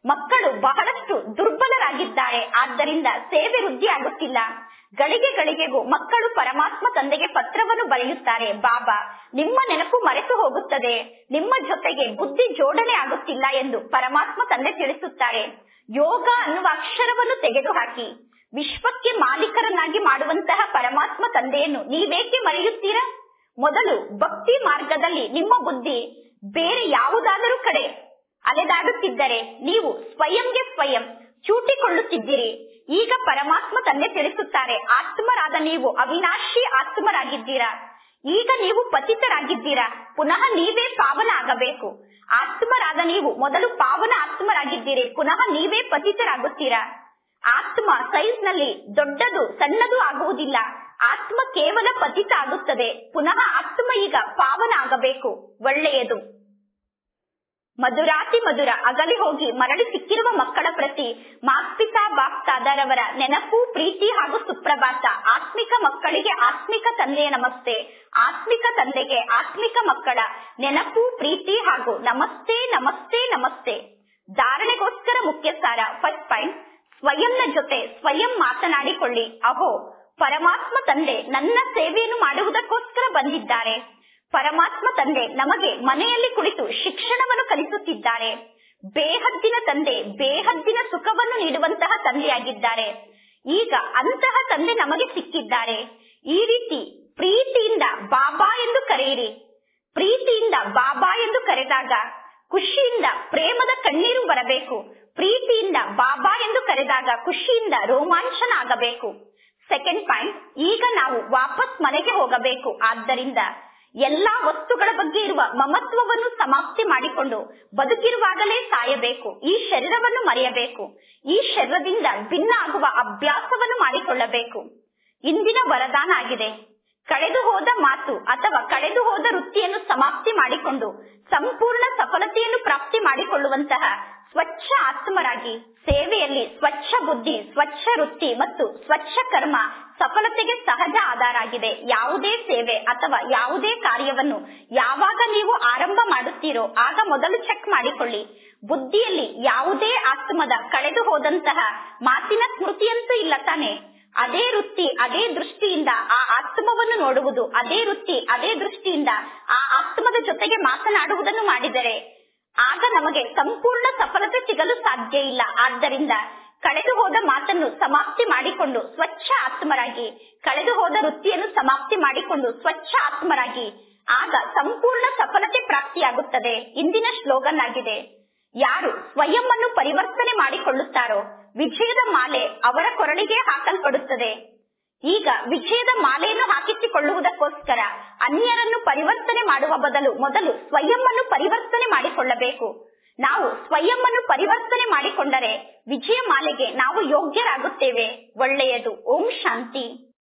ಮಕ್ಕಳು ಬಹಳಷ್ಟು ದುರ್ಬಲರಾಗಿದ್ದಾರೆ ಆದ್ದರಿಂದ ಸೇವೆ ವೃದ್ಧಿ ಆಗುತ್ತಿಲ್ಲ ಗಳಿಗೆ ಗಳಿಗೆಗೂ ಮಕ್ಕಳು ಪರಮಾತ್ಮ ತಂದೆಗೆ ಪತ್ರವನ್ನು ಬರೆಯುತ್ತಾರೆ ಬಾಬಾ ನಿಮ್ಮ ನೆನಪು ಮರೆತು ಹೋಗುತ್ತದೆ ನಿಮ್ಮ ಜೊತೆಗೆ ಬುದ್ಧಿ ಜೋಡಣೆ ಆಗುತ್ತಿಲ್ಲ ಎಂದು ಪರಮಾತ್ಮ ತಂದೆ ತಿಳಿಸುತ್ತಾರೆ ಯೋಗ ಅನ್ನುವ ಅಕ್ಷರವನ್ನು ತೆಗೆದುಹಾಕಿ ವಿಶ್ವಕ್ಕೆ ಮಾಲೀಕರನ್ನಾಗಿ ಮಾಡುವಂತಹ ಪರಮಾತ್ಮ ತಂದೆಯನ್ನು ನೀವೇಕೆ ಮರೆಯುತ್ತೀರಾ ಮೊದಲು ಭಕ್ತಿ ಮಾರ್ಗದಲ್ಲಿ ನಿಮ್ಮ ಬುದ್ಧಿ ಬೇರೆ ಯಾವುದಾದರೂ ಕಡೆ ಅಲೆದಾಡುತ್ತಿದ್ದರೆ ನೀವು ಸ್ವಯಂಗೆ ಸ್ವಯಂ ಚೂಟಿಕೊಳ್ಳುತ್ತಿದ್ದೀರಿ ಈಗ ಪರಮಾತ್ಮ ತಂದೆ ತಿಳಿಸುತ್ತಾರೆ ಆತ್ಮರಾದ ನೀವು ಅವಿನಾಶಿ ಆತ್ಮರಾಗಿದ್ದೀರಾ ಈಗ ನೀವು ಪತಿತರಾಗಿದ್ದೀರಾ ಪುನಃ ನೀವೇ ಪಾವನ ಆಗಬೇಕು ಆತ್ಮರಾದ ನೀವು ಮೊದಲು ಪಾವನ ಆತ್ಮರಾಗಿದ್ದೀರಿ ಪುನಃ ನೀವೇ ಪತಿತರಾಗುತ್ತೀರಾ ಆತ್ಮ ಸೈಜ್ ನಲ್ಲಿ ದೊಡ್ಡದು ಸಣ್ಣದು ಆಗುವುದಿಲ್ಲ ಆತ್ಮ ಕೇವಲ ಪತಿತ ಆಗುತ್ತದೆ ಪುನಃ ಆತ್ಮ ಈಗ ಪಾವನ ಆಗಬೇಕು ಒಳ್ಳೆಯದು ಮಧುರಾತಿ ಮಧುರ ಅಗಲಿ ಹೋಗಿ ಮರಳಿ ಸಿಕ್ಕಿರುವ ಮಕ್ಕಳ ಪ್ರತಿ ಮಾಸ್ಪಿತಾ ಬಾಪ್ತಾದರವರ ನೆನಪು ಪ್ರೀತಿ ಹಾಗೂ ಸುಪ್ರಭಾತ ಆತ್ಮಿಕ ಮಕ್ಕಳಿಗೆ ಆತ್ಮಿಕ ತಂದೆಯ ನಮಸ್ತೆ ಆತ್ಮಿಕ ತಂದೆಗೆ ಆತ್ಮಿಕ ಮಕ್ಕಳ ನೆನಪು ಪ್ರೀತಿ ಹಾಗೂ ನಮಸ್ತೆ ನಮಸ್ತೆ ನಮಸ್ತೆ ಧಾರಣೆಗೋಸ್ಕರ ಮುಖ್ಯ ಸಾರ ಫಸ್ಟ್ ಪಾಯಿಂಟ್ ಸ್ವಯಂನ ಜೊತೆ ಸ್ವಯಂ ಮಾತನಾಡಿಕೊಳ್ಳಿ ಅಹೋ ಪರಮಾತ್ಮ ತಂದೆ ನನ್ನ ಸೇವೆಯನ್ನು ಮಾಡುವುದಕ್ಕೋಸ್ಕರ ಬಂದಿದ್ದಾರೆ ಪರಮಾತ್ಮ ತಂದೆ ನಮಗೆ ಮನೆಯಲ್ಲಿ ಕುಳಿತು ಶಿಕ್ಷಣವನ್ನು ಕಲಿಸುತ್ತಿದ್ದಾರೆ ಬೇಹದ್ದಿನ ತಂದೆ ಬೇಹದ್ದಿನ ಸುಖವನ್ನು ನೀಡುವಂತಹ ತಂದೆಯಾಗಿದ್ದಾರೆ ಈಗ ಅಂತಹ ತಂದೆ ನಮಗೆ ಸಿಕ್ಕಿದ್ದಾರೆ ಈ ರೀತಿ ಪ್ರೀತಿಯಿಂದ ಬಾಬಾ ಎಂದು ಕರೆಯಿರಿ ಪ್ರೀತಿಯಿಂದ ಬಾಬಾ ಎಂದು ಕರೆದಾಗ ಖುಷಿಯಿಂದ ಪ್ರೇಮದ ಕಣ್ಣೀರು ಬರಬೇಕು ಪ್ರೀತಿಯಿಂದ ಬಾಬಾ ಎಂದು ಕರೆದಾಗ ಖುಷಿಯಿಂದ ರೋಮಾಂಚನ ಆಗಬೇಕು ಸೆಕೆಂಡ್ ಪಾಯಿಂಟ್ ಈಗ ನಾವು ವಾಪಸ್ ಮನೆಗೆ ಹೋಗಬೇಕು ಆದ್ದರಿಂದ ಎಲ್ಲಾ ವಸ್ತುಗಳ ಬಗ್ಗೆ ಇರುವ ಮಮತ್ವವನ್ನು ಸಮಾಪ್ತಿ ಮಾಡಿಕೊಂಡು ಬದುಕಿರುವಾಗಲೇ ಸಾಯಬೇಕು ಈ ಶರೀರವನ್ನು ಮರೆಯಬೇಕು ಈ ಶರೀರದಿಂದ ಭಿನ್ನ ಆಗುವ ಅಭ್ಯಾಸವನ್ನು ಮಾಡಿಕೊಳ್ಳಬೇಕು ಇಂದಿನ ವರದಾನ ಆಗಿದೆ ಕಳೆದು ಹೋದ ಮಾತು ಅಥವಾ ಕಳೆದು ಹೋದ ವೃತ್ತಿಯನ್ನು ಸಮಾಪ್ತಿ ಮಾಡಿಕೊಂಡು ಸಂಪೂರ್ಣ ಸಫಲತೆಯನ್ನು ಪ್ರಾಪ್ತಿ ಮಾಡಿಕೊಳ್ಳುವಂತಹ ಸ್ವಚ್ಛ ಆತ್ಮರಾಗಿ ಸೇವೆಯಲ್ಲಿ ಸ್ವಚ್ಛ ಬುದ್ಧಿ ಸ್ವಚ್ಛ ವೃತ್ತಿ ಮತ್ತು ಸ್ವಚ್ಛ ಕರ್ಮ ಸಫಲತೆಗೆ ಸಹಜ ಆಧಾರ ಆಗಿದೆ ಯಾವುದೇ ಸೇವೆ ಅಥವಾ ಯಾವುದೇ ಕಾರ್ಯವನ್ನು ಯಾವಾಗ ನೀವು ಆರಂಭ ಮಾಡುತ್ತೀರೋ ಆಗ ಮೊದಲು ಚೆಕ್ ಮಾಡಿಕೊಳ್ಳಿ ಬುದ್ಧಿಯಲ್ಲಿ ಯಾವುದೇ ಆತ್ಮದ ಕಳೆದು ಹೋದಂತಹ ಮಾತಿನ ಸ್ಮೃತಿಯಂತೂ ಇಲ್ಲ ತಾನೆ ಅದೇ ವೃತ್ತಿ ಅದೇ ದೃಷ್ಟಿಯಿಂದ ಆ ಆತ್ಮವನ್ನು ನೋಡುವುದು ಅದೇ ವೃತ್ತಿ ಅದೇ ದೃಷ್ಟಿಯಿಂದ ಆ ಆತ್ಮದ ಜೊತೆಗೆ ಮಾತನಾಡುವುದನ್ನು ಮಾಡಿದರೆ ಆಗ ನಮಗೆ ಸಂಪೂರ್ಣ ಸಫಲತೆ ಸಿಗಲು ಸಾಧ್ಯ ಇಲ್ಲ ಆದ್ದರಿಂದ ಕಳೆದು ಹೋದ ಮಾತನ್ನು ಸಮಾಪ್ತಿ ಮಾಡಿಕೊಂಡು ಸ್ವಚ್ಛ ಆತ್ಮರಾಗಿ ಕಳೆದು ಹೋದ ವೃತ್ತಿಯನ್ನು ಸಮಾಪ್ತಿ ಮಾಡಿಕೊಂಡು ಸ್ವಚ್ಛ ಆತ್ಮರಾಗಿ ಆಗ ಸಂಪೂರ್ಣ ಸಫಲತೆ ಪ್ರಾಪ್ತಿಯಾಗುತ್ತದೆ ಇಂದಿನ ಸ್ಲೋಗನ್ ಆಗಿದೆ ಯಾರು ಸ್ವಯಂ ಅನ್ನು ಪರಿವರ್ತನೆ ಮಾಡಿಕೊಳ್ಳುತ್ತಾರೋ ವಿಜಯದ ಮಾಲೆ ಅವರ ಕೊರಳಿಗೆ ಹಾಕಲ್ಪಡುತ್ತದೆ ಈಗ ವಿಜಯದ ಮಾಲೆಯನ್ನು ಹಾಕಿಸಿಕೊಳ್ಳುವುದಕ್ಕೋಸ್ಕರ ಅನ್ಯರನ್ನು ಪರಿವರ್ತನೆ ಮಾಡುವ ಬದಲು ಮೊದಲು ಸ್ವಯಂ ಅನ್ನು ಪರಿವರ್ತನೆ ಮಾಡಿಕೊಳ್ಳಬೇಕು ನಾವು ಸ್ವಯಂ ಅನ್ನು ಪರಿವರ್ತನೆ ಮಾಡಿಕೊಂಡರೆ ವಿಜಯ ಮಾಲೆಗೆ ನಾವು ಯೋಗ್ಯರಾಗುತ್ತೇವೆ ಒಳ್ಳೆಯದು ಓಂ ಶಾಂತಿ